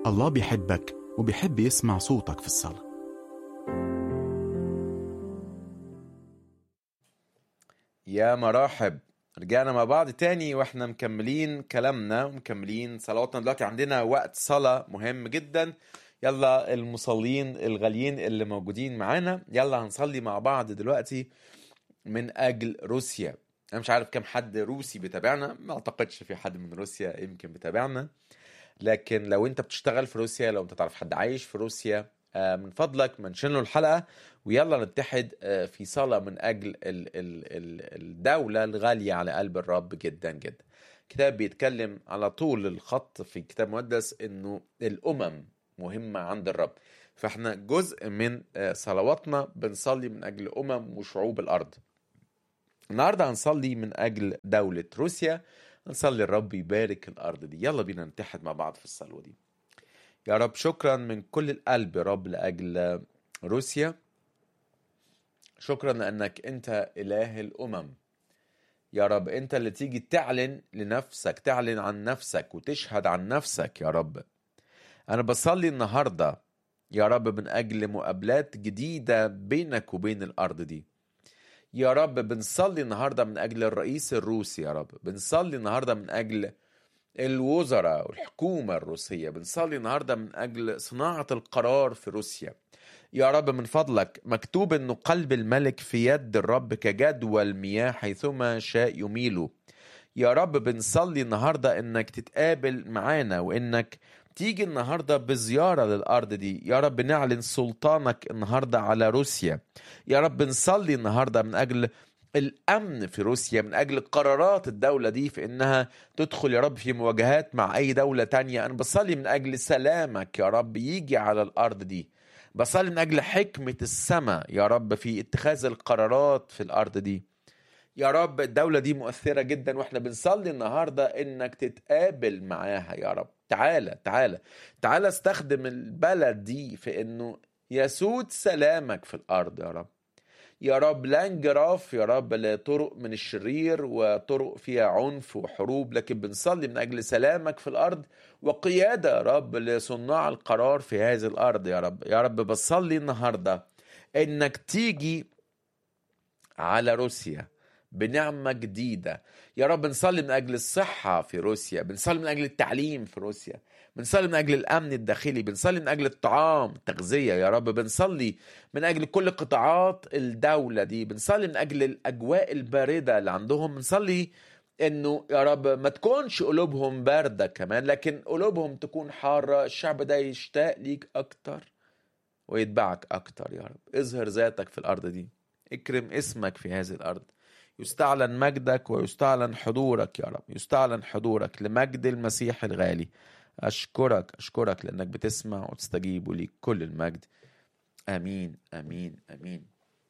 الله بيحبك وبيحب يسمع صوتك في الصلاة يا مراحب رجعنا مع بعض تاني واحنا مكملين كلامنا ومكملين صلواتنا دلوقتي عندنا وقت صلاة مهم جدا يلا المصلين الغاليين اللي موجودين معانا يلا هنصلي مع بعض دلوقتي من أجل روسيا أنا مش عارف كم حد روسي بيتابعنا ما أعتقدش في حد من روسيا يمكن بيتابعنا لكن لو أنت بتشتغل في روسيا لو أنت تعرف حد عايش في روسيا آه، من فضلك منشن له الحلقة ويلا نتحد آه، في صلاة من أجل ال- ال- ال- الدولة الغالية على قلب الرب جدا جدا كتاب بيتكلم على طول الخط في كتاب مقدس انه الامم مهمة عند الرب فاحنا جزء من آه، صلواتنا بنصلي من اجل امم وشعوب الارض النهارده هنصلي من اجل دولة روسيا هنصلي الرب يبارك الارض دي يلا بينا نتحد مع بعض في الصلوة دي يا رب شكرا من كل القلب يا رب لاجل روسيا شكرا لانك انت اله الامم يا رب انت اللي تيجي تعلن لنفسك تعلن عن نفسك وتشهد عن نفسك يا رب انا بصلي النهارده يا رب من اجل مقابلات جديده بينك وبين الارض دي يا رب بنصلي النهارده من اجل الرئيس الروسي يا رب بنصلي النهارده من اجل الوزراء والحكومه الروسيه بنصلي النهارده من اجل صناعه القرار في روسيا يا رب من فضلك مكتوب انه قلب الملك في يد الرب كجدوى المياه حيثما شاء يميله يا رب بنصلي النهارده انك تتقابل معانا وانك تيجي النهارده بزياره للارض دي يا رب نعلن سلطانك النهارده على روسيا يا رب نصلي النهارده من اجل الامن في روسيا من اجل قرارات الدوله دي في انها تدخل يا رب في مواجهات مع اي دوله تانية انا بصلي من اجل سلامك يا رب يجي على الارض دي بصلي من اجل حكمه السماء يا رب في اتخاذ القرارات في الارض دي يا رب الدولة دي مؤثرة جدا واحنا بنصلي النهاردة انك تتقابل معاها يا رب تعالى تعالى تعالى استخدم البلد دي في انه يسود سلامك في الارض يا رب يا رب لا انجراف يا رب لطرق من الشرير وطرق فيها عنف وحروب لكن بنصلي من اجل سلامك في الارض وقيادة يا رب لصناع القرار في هذه الارض يا رب يا رب بصلي النهارده انك تيجي على روسيا بنعمة جديدة يا رب بنصلي من أجل الصحة في روسيا بنصلي من أجل التعليم في روسيا بنصلي من أجل الأمن الداخلي بنصلي من أجل الطعام التغذية يا رب بنصلي من أجل كل قطاعات الدولة دي بنصلي من أجل الأجواء الباردة اللي عندهم بنصلي انه يا رب ما تكونش قلوبهم باردة كمان لكن قلوبهم تكون حارة الشعب ده يشتاق ليك أكتر ويتبعك أكتر يا رب اظهر ذاتك في الأرض دي اكرم اسمك في هذه الأرض يستعلن مجدك ويستعلن حضورك يا رب يستعلن حضورك لمجد المسيح الغالي أشكرك أشكرك لأنك بتسمع وتستجيب وليك كل المجد آمين آمين آمين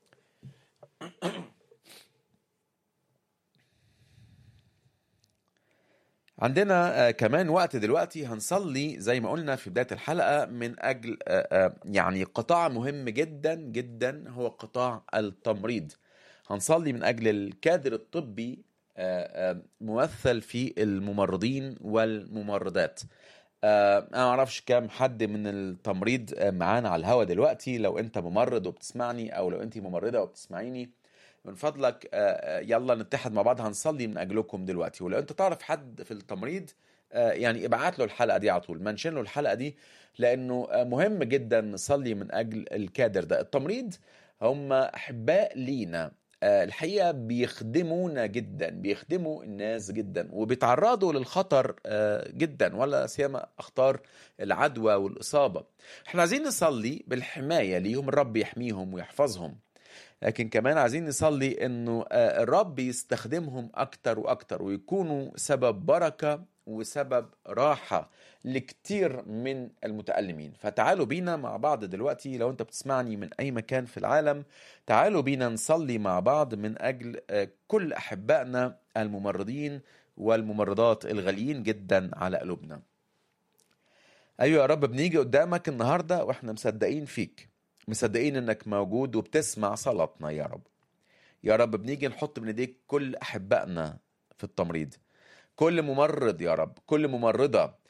عندنا آه، كمان وقت دلوقتي هنصلي زي ما قلنا في بداية الحلقة من أجل آه، آه، يعني قطاع مهم جدا جدا هو قطاع التمريض هنصلي من أجل الكادر الطبي آه، آه، ممثل في الممرضين والممرضات آه، انا ما اعرفش كام حد من التمريض آه، معانا على الهوا دلوقتي لو انت ممرض وبتسمعني او لو انت ممرضه وبتسمعيني من فضلك آه، آه، يلا نتحد مع بعض هنصلي من اجلكم دلوقتي ولو انت تعرف حد في التمريض آه، يعني ابعت له الحلقه دي على طول منشن له الحلقه دي لانه آه، مهم جدا نصلي من اجل الكادر ده التمريض هم احباء لينا آه، الحقيقه بيخدمونا جدا بيخدموا الناس جدا وبيتعرضوا للخطر آه، جدا ولا سيما اخطار العدوى والاصابه احنا عايزين نصلي بالحمايه ليهم الرب يحميهم ويحفظهم لكن كمان عايزين نصلي انه آه، الرب يستخدمهم اكتر واكتر ويكونوا سبب بركه وسبب راحه لكتير من المتألمين فتعالوا بينا مع بعض دلوقتي لو انت بتسمعني من اي مكان في العالم تعالوا بينا نصلي مع بعض من اجل آه، كل احبائنا الممرضين والممرضات الغاليين جدا على قلوبنا ايوه يا رب بنيجي قدامك النهارده واحنا مصدقين فيك مصدقين انك موجود وبتسمع صلاتنا يا رب يا رب بنيجي نحط من ايديك كل احبائنا في التمريض كل ممرض يا رب كل ممرضه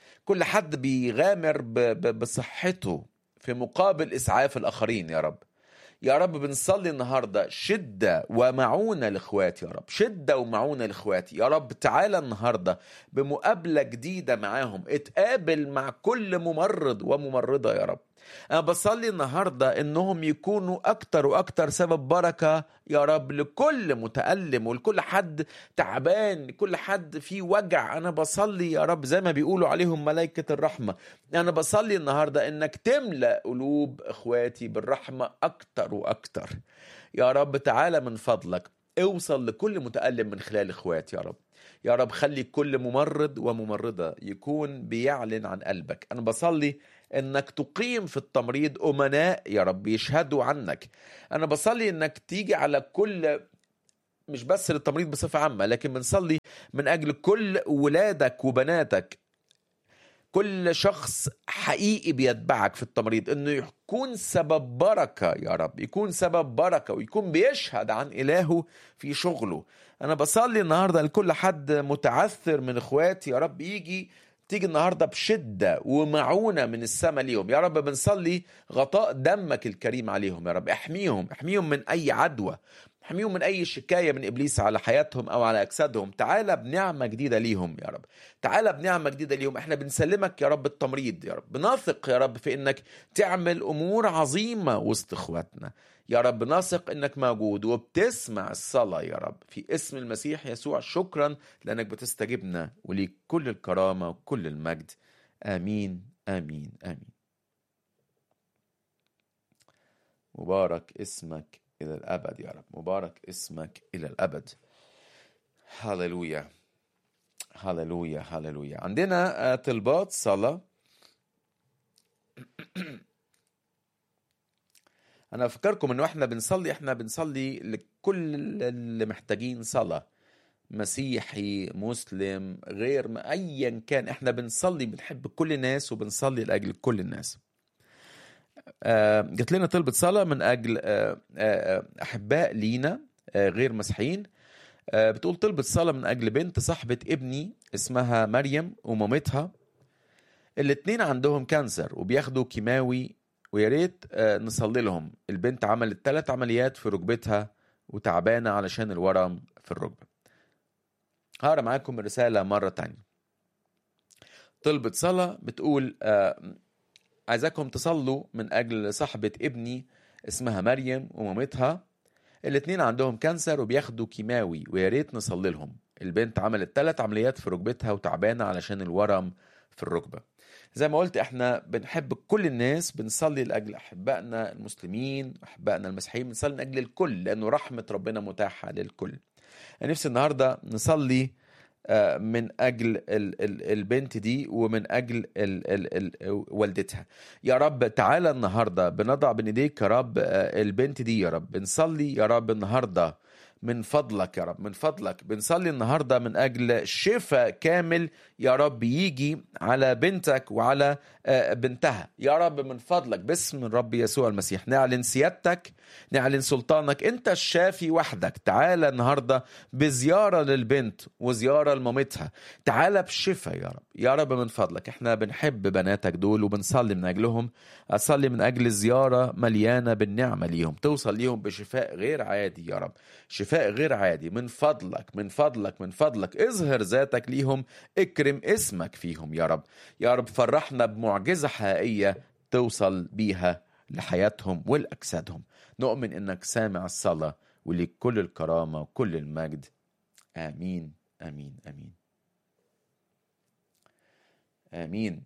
كل حد بيغامر ب- ب- بصحته في مقابل اسعاف الاخرين يا رب يا رب بنصلي النهارده شده ومعونه لاخواتي يا رب شده ومعونه لاخواتي يا رب تعالى النهارده بمقابله جديده معاهم اتقابل مع كل ممرض وممرضه يا رب انا بصلي النهارده انهم يكونوا اكتر واكتر سبب بركه يا رب لكل متالم ولكل حد تعبان لكل حد فيه وجع انا بصلي يا رب زي ما بيقولوا عليهم ملائكه الرحمه انا بصلي النهارده انك تملا قلوب اخواتي بالرحمه اكتر واكتر يا رب تعالى من فضلك اوصل لكل متالم من خلال اخواتي يا رب يا رب خلي كل ممرض وممرضة يكون بيعلن عن قلبك أنا بصلي انك تقيم في التمريض امناء يا رب يشهدوا عنك انا بصلي انك تيجي على كل مش بس للتمريض بصفة عامة لكن بنصلي من أجل كل ولادك وبناتك كل شخص حقيقي بيتبعك في التمريض انه يكون سبب بركة يا رب يكون سبب بركة ويكون بيشهد عن إلهه في شغله أنا بصلي النهاردة لكل حد متعثر من إخواتي يا رب يجي تيجي النهاردة بشدة ومعونة من السماء ليهم يا رب بنصلي غطاء دمك الكريم عليهم يا رب احميهم احميهم من أي عدوى احميهم من أي شكاية من إبليس على حياتهم أو على أجسادهم تعالى بنعمة جديدة ليهم يا رب تعالى بنعمة جديدة ليهم احنا بنسلمك يا رب التمريض يا رب بنثق يا رب في انك تعمل امور عظيمة وسط اخواتنا يا رب نثق انك موجود وبتسمع الصلاة يا رب في اسم المسيح يسوع شكرا لانك بتستجبنا وليك كل الكرامة وكل المجد امين امين امين مبارك اسمك الى الابد يا رب مبارك اسمك الى الابد هللويا هللويا هللويا عندنا آه، طلبات صلاة أنا أفكركم إنه إحنا بنصلي إحنا بنصلي لكل اللي محتاجين صلاة مسيحي مسلم غير ما أيا كان إحنا بنصلي بنحب كل الناس وبنصلي لأجل كل الناس آه، جات لنا طلبة صلاة من أجل آه، آه، أحباء لينا آه، غير مسيحيين آه، بتقول طلبة صلاة من أجل بنت صاحبة ابني اسمها مريم ومامتها الاتنين عندهم كانسر وبياخدوا كيماوي ويا ريت آه، نصلي لهم البنت عملت ثلاث عمليات في ركبتها وتعبانة علشان الورم في الركبة هقرا معاكم الرسالة مرة تانية طلبة صلاة بتقول آه، عايزاكم تصلوا من أجل صاحبة ابني اسمها مريم ومامتها الاتنين عندهم كانسر وبياخدوا كيماوي ويا ريت نصلي لهم البنت عملت ثلاث عمليات في ركبتها وتعبانة علشان الورم في الركبة زي ما قلت احنا بنحب كل الناس بنصلي لأجل أحبائنا المسلمين أحبائنا المسيحيين بنصلي من أجل الكل لأنه رحمة ربنا متاحة للكل أنا نفسي النهاردة نصلي آه، من أجل ال- ال- البنت دي ومن أجل ال- ال- ال- والدتها يا رب تعالى النهاردة بنضع بين إيديك يا رب آه، البنت دي يا رب بنصلي يا رب النهاردة من فضلك يا رب من فضلك بنصلي النهاردة من أجل شفاء كامل يا رب يجي على بنتك وعلى آه، بنتها يا رب من فضلك باسم الرب يسوع المسيح نعلن سيادتك نعلن سلطانك انت الشافي وحدك تعالى النهاردة بزيارة للبنت وزيارة لمامتها تعالى بشفاء يا رب يا رب من فضلك احنا بنحب بناتك دول وبنصلي من أجلهم أصلي من أجل زيارة مليانة بالنعمة ليهم توصل ليهم بشفاء غير عادي يا رب شفاء غير عادي من فضلك من فضلك من فضلك اظهر ذاتك ليهم اكرم اسمك فيهم يا رب يا رب فرحنا بمعجزة حقيقية توصل بيها لحياتهم ولأجسادهم نؤمن إنك سامع الصلاة وليك كل الكرامة وكل المجد آمين آمين آمين آمين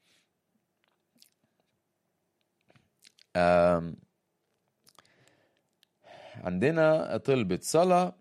آم عندنا طلبة صلاة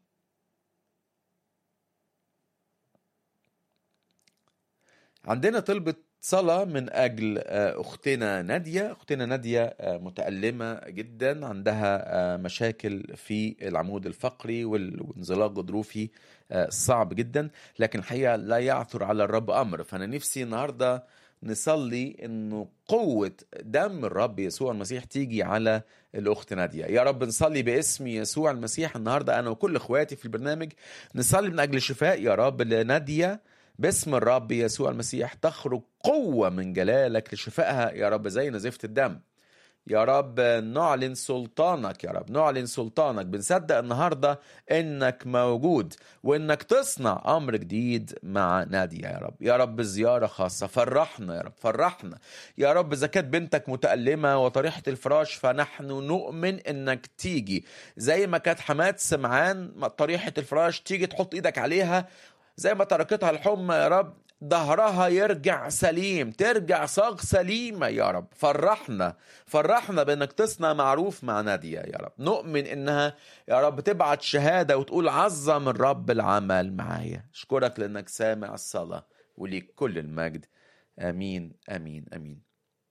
عندنا طلبة صلاة من أجل آه، أختنا نادية أختنا نادية آه، متألمة جدا عندها آه، مشاكل في العمود الفقري وال- وانزلاق غضروفي آه، صعب جدا لكن الحقيقة لا يعثر على الرب أمر فأنا نفسي النهاردة نصلي انه قوة دم الرب يسوع المسيح تيجي على الاخت نادية يا رب نصلي باسم يسوع المسيح النهاردة انا وكل اخواتي في البرنامج نصلي من اجل شفاء يا رب لنادية باسم الرب يسوع المسيح تخرج قوة من جلالك لشفائها يا رب زي نزيفة الدم يا رب نعلن سلطانك يا رب نعلن سلطانك بنصدق النهاردة انك موجود وانك تصنع امر جديد مع نادية يا رب يا رب زيارة خاصة فرحنا يا رب فرحنا يا رب اذا كانت بنتك متألمة وطريحة الفراش فنحن نؤمن انك تيجي زي ما كانت حماد سمعان طريحة الفراش تيجي تحط ايدك عليها زي ما تركتها الحمى يا رب ظهرها يرجع سليم ترجع صاغ سليمة يا رب فرحنا فرحنا بانك تصنع معروف مع نادية يا رب نؤمن انها يا رب تبعت شهادة وتقول عظم الرب العمل معايا اشكرك لانك سامع الصلاة وليك كل المجد امين امين امين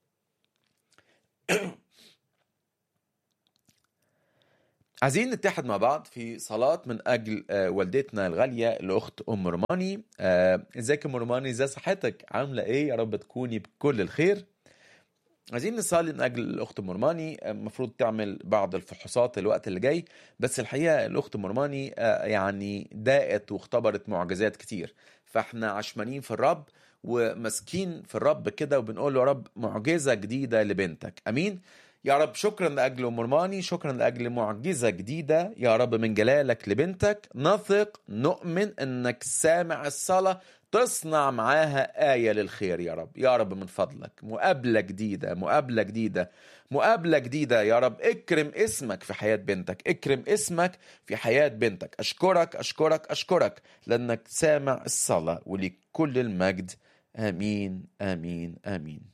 عايزين نتحد مع بعض في صلاة من أجل آه، والدتنا الغالية الأخت أم روماني آه، ازيك يا أم روماني ازي صحتك عاملة إيه يا رب تكوني بكل الخير عايزين نصلي من أجل الأخت أم روماني المفروض تعمل بعض الفحوصات الوقت اللي جاي بس الحقيقة الأخت أم روماني آه، يعني داقت واختبرت معجزات كتير فاحنا عشمانين في الرب وماسكين في الرب كده وبنقول له يا رب معجزة جديدة لبنتك أمين يا رب شكرا لاجل ام رماني شكرا لاجل معجزه جديده يا رب من جلالك لبنتك نثق نؤمن انك سامع الصلاه تصنع معاها آية للخير يا رب يا رب من فضلك مقابلة جديدة مقابلة جديدة مقابلة جديدة يا رب اكرم اسمك في حياة بنتك اكرم اسمك في حياة بنتك أشكرك أشكرك أشكرك لأنك سامع الصلاة وليك كل المجد آمين آمين آمين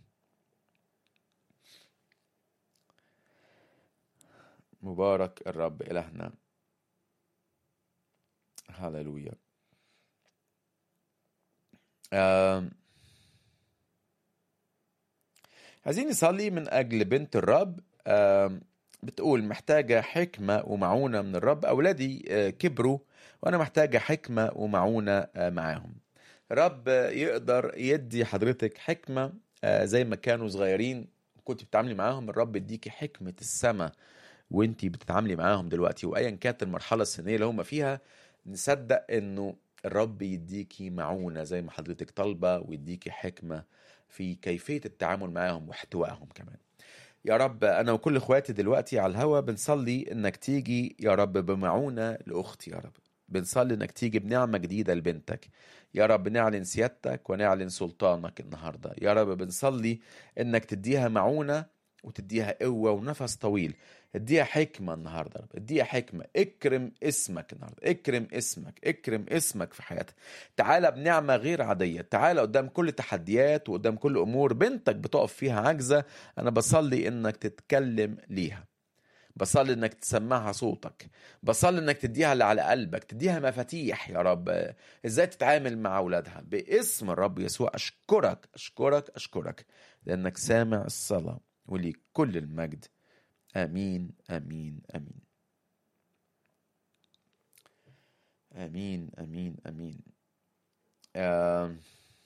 مبارك الرب إلهنا هللويا آم، عايزين نصلي من أجل بنت الرب آم، بتقول محتاجة حكمة ومعونة من الرب أولادي آه، كبروا وأنا محتاجة حكمة ومعونة آه، معاهم رب يقدر يدي حضرتك حكمة آه، زي ما كانوا صغيرين كنت بتتعاملي معاهم الرب يديكي حكمة السماء وانت بتتعاملي معاهم دلوقتي وايا كانت المرحله السنيه اللي هم فيها نصدق انه الرب يديكي معونه زي ما حضرتك طالبه ويديكي حكمه في كيفيه التعامل معاهم واحتوائهم كمان يا رب انا وكل اخواتي دلوقتي على الهوا بنصلي انك تيجي يا رب بمعونه لاختي يا رب بنصلي انك تيجي بنعمه جديده لبنتك يا رب نعلن سيادتك ونعلن سلطانك النهارده يا رب بنصلي انك تديها معونه وتديها قوه ونفس طويل اديها حكمة النهاردة يا رب اديها حكمة اكرم اسمك النهاردة اكرم اسمك اكرم اسمك في حياتها تعالى بنعمة غير عادية تعالى قدام كل تحديات وقدام كل أمور بنتك بتقف فيها عاجزة أنا بصلي إنك تتكلم ليها بصلي انك تسمعها صوتك بصلي انك تديها اللي على قلبك تديها مفاتيح يا رب ازاي تتعامل مع اولادها باسم الرب يسوع اشكرك اشكرك اشكرك لانك سامع الصلاه وليك كل المجد امين امين امين امين امين امين آم.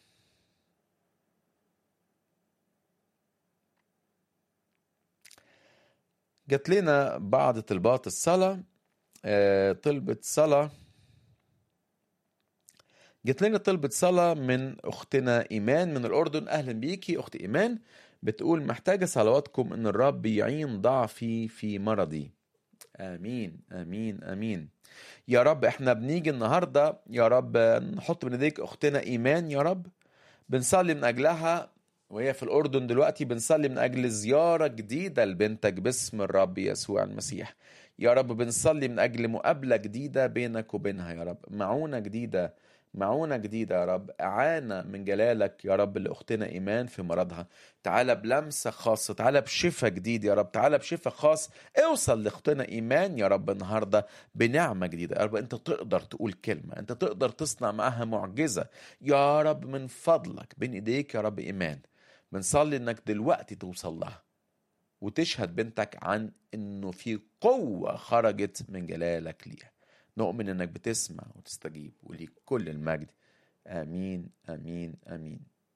جات لنا بعض طلبات الصلاة آه، طلبة صلاة جات لنا طلبة صلاة من أختنا إيمان من الأردن أهلا بيكي أخت إيمان بتقول محتاجة صلواتكم إن الرب يعين ضعفي في مرضي آمين آمين آمين يا رب إحنا بنيجي النهاردة يا رب نحط من إيديك أختنا إيمان يا رب بنصلي من أجلها وهي في الأردن دلوقتي بنصلي من أجل زيارة جديدة لبنتك باسم الرب يسوع المسيح يا رب بنصلي من أجل مقابلة جديدة بينك وبينها يا رب معونة جديدة معونة جديدة يا رب إعانة من جلالك يا رب لأختنا إيمان في مرضها تعالى بلمسة خاصة تعالى بشفاء جديد يا رب تعالى بشفاء خاص اوصل لأختنا إيمان يا رب النهاردة بنعمة جديدة يا رب أنت تقدر تقول كلمة أنت تقدر تصنع معاها معجزة يا رب من فضلك بين إيديك يا رب إيمان بنصلي إنك دلوقتي توصل لها وتشهد بنتك عن إنه في قوة خرجت من جلالك ليها نؤمن انك بتسمع وتستجيب وليك كل المجد امين امين امين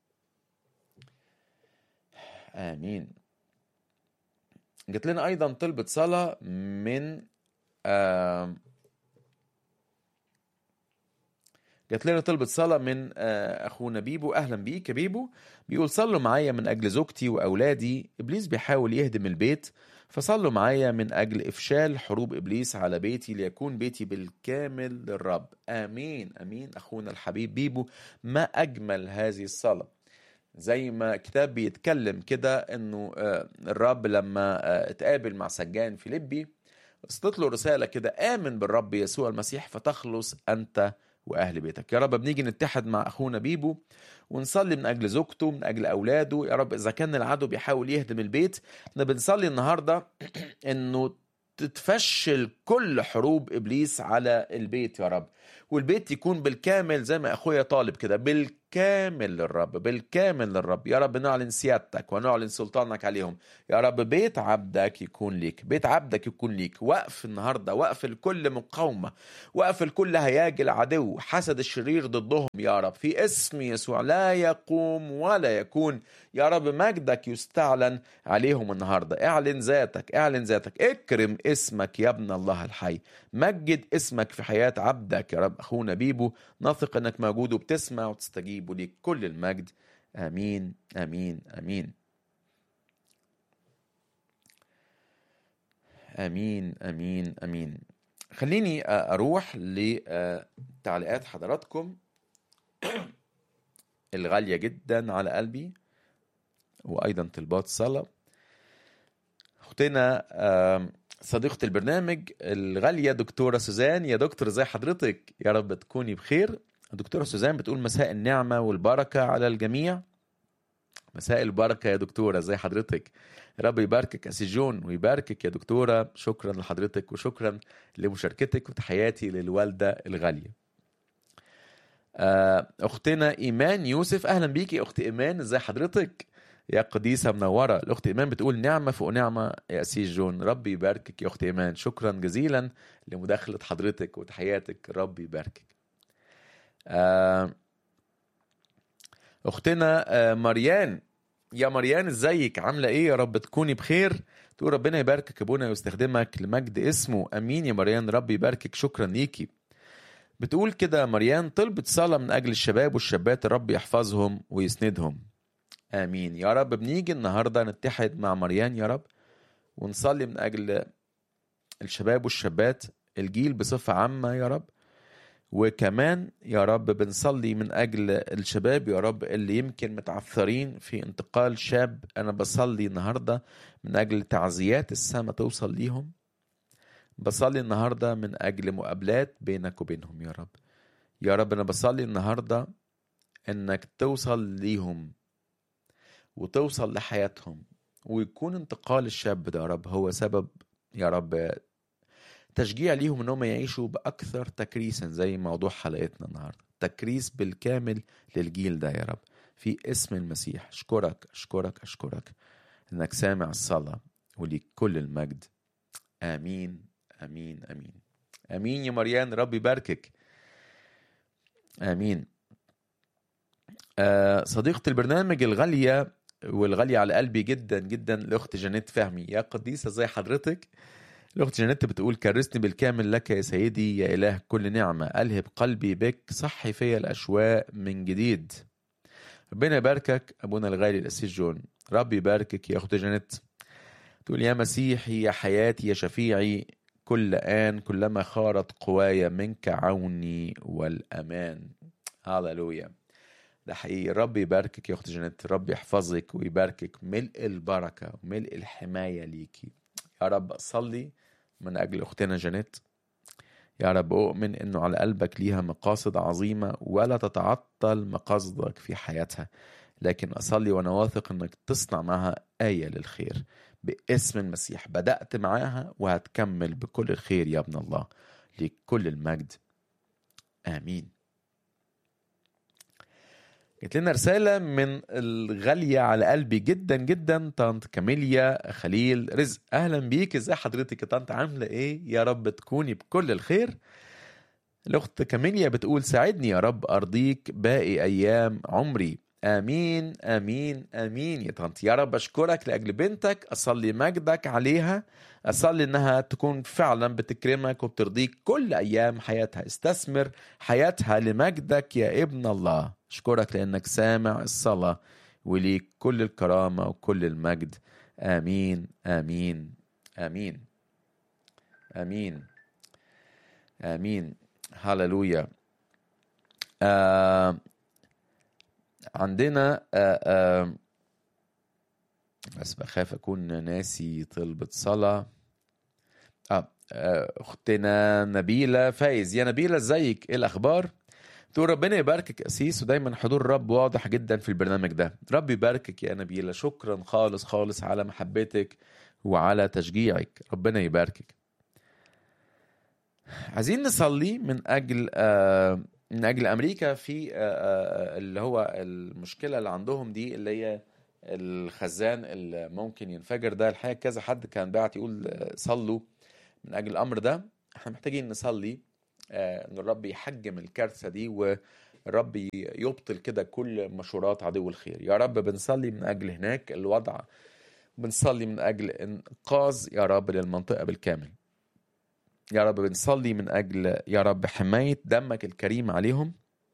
امين جات لنا ايضا طلبة صلاة من آم، جات لنا طلبة صلاة من آه، أخونا بيبو أهلا بيك يا بيبو بيقول صلوا معايا من أجل زوجتي وأولادي إبليس بيحاول يهدم البيت فصلوا معايا من أجل إفشال حروب إبليس على بيتي ليكون بيتي بالكامل للرب آمين آمين أخونا الحبيب بيبو ما أجمل هذه الصلاة زي ما كتاب بيتكلم كده انه آه، الرب لما آه، اتقابل مع سجان فيليبي وصلت له رسالة كده آمن بالرب يسوع المسيح فتخلص أنت وأهل بيتك يا رب بنيجي نتحد مع أخونا بيبو ونصلي من أجل زوجته من أجل أولاده يا رب إذا كان العدو بيحاول يهدم البيت احنا بنصلي النهاردة إنه تتفشل كل حروب إبليس على البيت يا رب والبيت يكون بالكامل زي ما أخويا طالب كده بالكامل للرب بالكامل للرب يا رب نعلن سيادتك ونعلن سلطانك عليهم يا رب بيت عبدك يكون ليك بيت عبدك يكون ليك وقف النهارده وقف لكل مقاومه وقف لكل هياج العدو حسد الشرير ضدهم يا رب في اسم يسوع لا يقوم ولا يكون يا رب مجدك يستعلن عليهم النهارده اعلن ذاتك اعلن ذاتك اكرم اسمك يا ابن الله الحي مجد اسمك في حياه عبدك يا رب اخونا بيبو نثق انك موجود وبتسمع وتستجيب وليك كل المجد امين امين امين امين امين امين خليني اروح لتعليقات حضراتكم الغاليه جدا على قلبي وايضا طلبات صلاه اختنا آم، صديقة البرنامج الغالية دكتورة سوزان يا دكتور ازي حضرتك يا رب تكوني بخير دكتورة سوزان بتقول مساء النعمة والبركة على الجميع مساء البركة يا دكتورة ازي حضرتك يا رب يباركك أسي جون ويباركك يا دكتورة شكرا لحضرتك وشكرا لمشاركتك وتحياتي للوالدة الغالية آه، أختنا إيمان يوسف أهلا بيكي أخت إيمان ازي حضرتك يا قديسة منورة الأخت إيمان بتقول نعمة فوق نعمة يا أسيس جون ربي يباركك يا أخت إيمان شكرا جزيلا لمداخلة حضرتك وتحياتك ربي يباركك آه، أختنا آه، مريان يا مريان ازيك عاملة ايه يا رب تكوني بخير تقول ربنا يباركك يا ابونا ويستخدمك لمجد اسمه امين يا مريان ربي يباركك شكرا ليكي بتقول كده مريان طلبت صلاة من أجل الشباب والشابات الرب يحفظهم ويسندهم آمين يا رب بنيجي النهاردة نتحد مع مريان يا رب ونصلي من أجل الشباب والشابات الجيل بصفة عامة يا رب وكمان يا رب بنصلي من أجل الشباب يا رب اللي يمكن متعثرين في انتقال شاب أنا بصلي النهاردة من أجل تعزيات السماء توصل ليهم بصلي النهاردة من أجل مقابلات بينك وبينهم يا رب يا رب أنا بصلي النهاردة إنك توصل ليهم وتوصل لحياتهم ويكون انتقال الشاب ده يا رب هو سبب يا رب تشجيع ليهم انهم يعيشوا باكثر تكريسا زي موضوع حلقتنا النهارده تكريس بالكامل للجيل ده يا رب في اسم المسيح اشكرك اشكرك اشكرك انك سامع الصلاه وليك كل المجد امين امين امين امين يا مريان رب يباركك امين آه صديقة البرنامج الغالية والغالية على قلبي جدا جدا الأخت جانيت فهمي يا قديسة زي حضرتك الأخت جانيت بتقول كرسني بالكامل لك يا سيدي يا إله كل نعمة ألهب قلبي بك صحي فيا الأشواق من جديد ربنا يباركك أبونا الغالي الأسيس جون رب يباركك يا أخت جانيت تقول يا مسيحي يا حياتي يا شفيعي كل آن كلما خارت قواي منك عوني والأمان هاللويا ده حقيقي رب يباركك يا اخت جنات رب يحفظك ويباركك ملء البركه وملء الحمايه ليكي يا رب اصلي من اجل اختنا جنات يا رب اؤمن انه على قلبك ليها مقاصد عظيمه ولا تتعطل مقاصدك في حياتها لكن اصلي وانا واثق انك تصنع معها ايه للخير باسم المسيح بدات معاها وهتكمل بكل الخير يا ابن الله ليك كل المجد امين جت لنا رسالة من الغالية على قلبي جدا جدا طنط كاميليا خليل رزق أهلا بيك ازي حضرتك يا طنط عاملة ايه يا رب تكوني بكل الخير الأخت كاميليا بتقول ساعدني يا رب أرضيك باقي أيام عمري امين امين امين يا طنط يا رب اشكرك لاجل بنتك اصلي مجدك عليها اصلي انها تكون فعلا بتكرمك وبترضيك كل ايام حياتها استثمر حياتها لمجدك يا ابن الله اشكرك لانك سامع الصلاه وليك كل الكرامه وكل المجد امين امين امين امين امين هللويا آه عندنا آه آه بس بخاف اكون ناسي طلبة صلاة آه آه، اختنا نبيلة فايز يا نبيلة ازيك ايه الاخبار تقول ربنا يباركك يا اسيس ودايما حضور الرب واضح جدا في البرنامج ده رب يباركك يا نبيلة شكرا خالص خالص على محبتك وعلى تشجيعك ربنا يباركك عايزين نصلي من اجل آه من اجل امريكا في آه، آه، اللي هو المشكله اللي عندهم دي اللي هي الخزان اللي ممكن ينفجر ده الحقيقه كذا حد كان بعت يقول آه، صلوا من اجل الامر ده احنا محتاجين نصلي آه، ان الرب يحجم الكارثه دي والرب ي- يبطل كده كل مشورات عدو الخير يا رب بنصلي من اجل هناك الوضع بنصلي من اجل انقاذ يا رب للمنطقه بالكامل يا رب بنصلي من أجل يا رب حماية دمك الكريم عليهم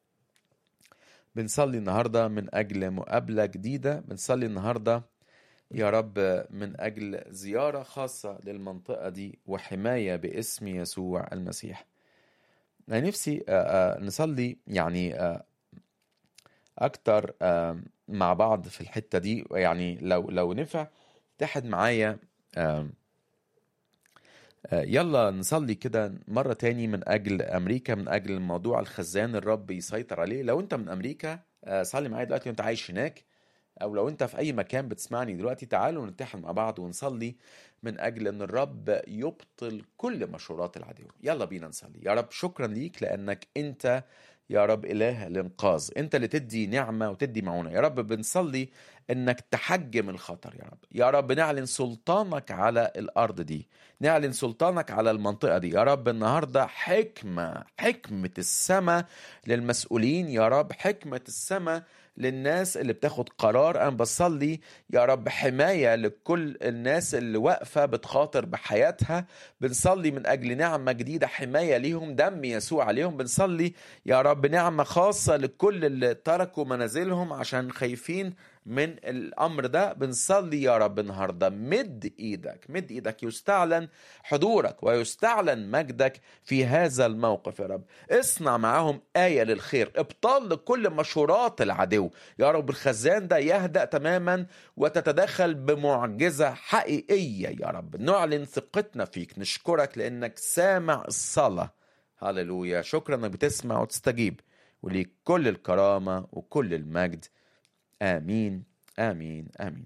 بنصلي النهاردة من أجل مقابلة جديدة بنصلي النهاردة يا رب من أجل زيارة خاصة للمنطقة دي وحماية باسم يسوع المسيح أنا نفسي آه، آه، نصلي يعني آه، أكتر آه، مع بعض في الحتة دي يعني لو لو نفع تحد معايا آه، آه، يلا نصلي كده مرة تاني من أجل أمريكا من أجل موضوع الخزان الرب يسيطر عليه لو أنت من أمريكا آه، صلي معايا دلوقتي وأنت عايش هناك أو لو أنت في أي مكان بتسمعني دلوقتي تعالوا نتحد مع بعض ونصلي من أجل أن الرب يبطل كل مشورات العدو يلا بينا نصلي يا رب شكرا ليك لأنك أنت يا رب إله الإنقاذ أنت اللي تدي نعمة وتدي معونة يا رب بنصلي انك تحجم الخطر يا رب يا رب نعلن سلطانك على الارض دي نعلن سلطانك على المنطقه دي يا رب النهارده حكمه حكمه السماء للمسؤولين يا رب حكمه السماء للناس اللي بتاخد قرار انا بصلي يا رب حمايه لكل الناس اللي واقفه بتخاطر بحياتها بنصلي من اجل نعمه جديده حمايه ليهم دم يسوع عليهم بنصلي يا رب نعمه خاصه لكل اللي تركوا منازلهم عشان خايفين من الامر ده بنصلي يا رب النهارده مد ايدك مد ايدك يستعلن حضورك ويستعلن مجدك في هذا الموقف يا رب اصنع معاهم آية للخير ابطال لكل مشورات العدو يا رب الخزان ده يهدأ تماما وتتدخل بمعجزة حقيقية يا رب نعلن ثقتنا فيك نشكرك لأنك سامع الصلاة هللويا شكرا انك بتسمع وتستجيب وليك كل الكرامة وكل المجد آمين آمين آمين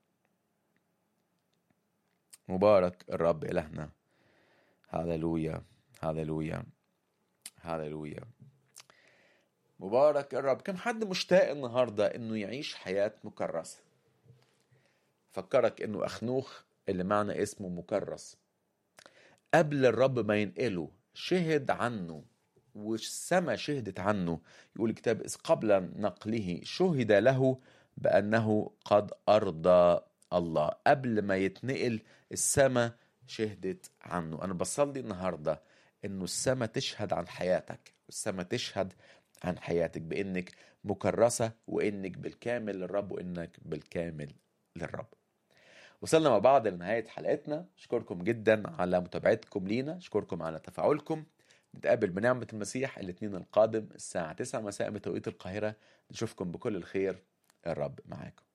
مبارك الرب إلهنا هللويا هللويا هللويا مبارك الرب كم حد مشتاق النهاردة إنه يعيش حياة مكرسة فكرك إنه أخنوخ اللي معنى اسمه مكرس قبل الرب ما ينقله شهد عنه والسماء شهدت عنه يقول الكتاب إذ قبل نقله شهد له بأنه قد أرضى الله قبل ما يتنقل السماء شهدت عنه أنا بصلي النهاردة إنه السماء تشهد عن حياتك والسماء تشهد عن حياتك بإنك مكرسة وإنك بالكامل للرب وإنك بالكامل للرب وصلنا مع بعض لنهاية حلقتنا أشكركم جدا على متابعتكم لينا أشكركم على تفاعلكم نتقابل بنعمة المسيح الاثنين القادم الساعة 9 مساء بتوقيت القاهرة نشوفكم بكل الخير الرب معاكم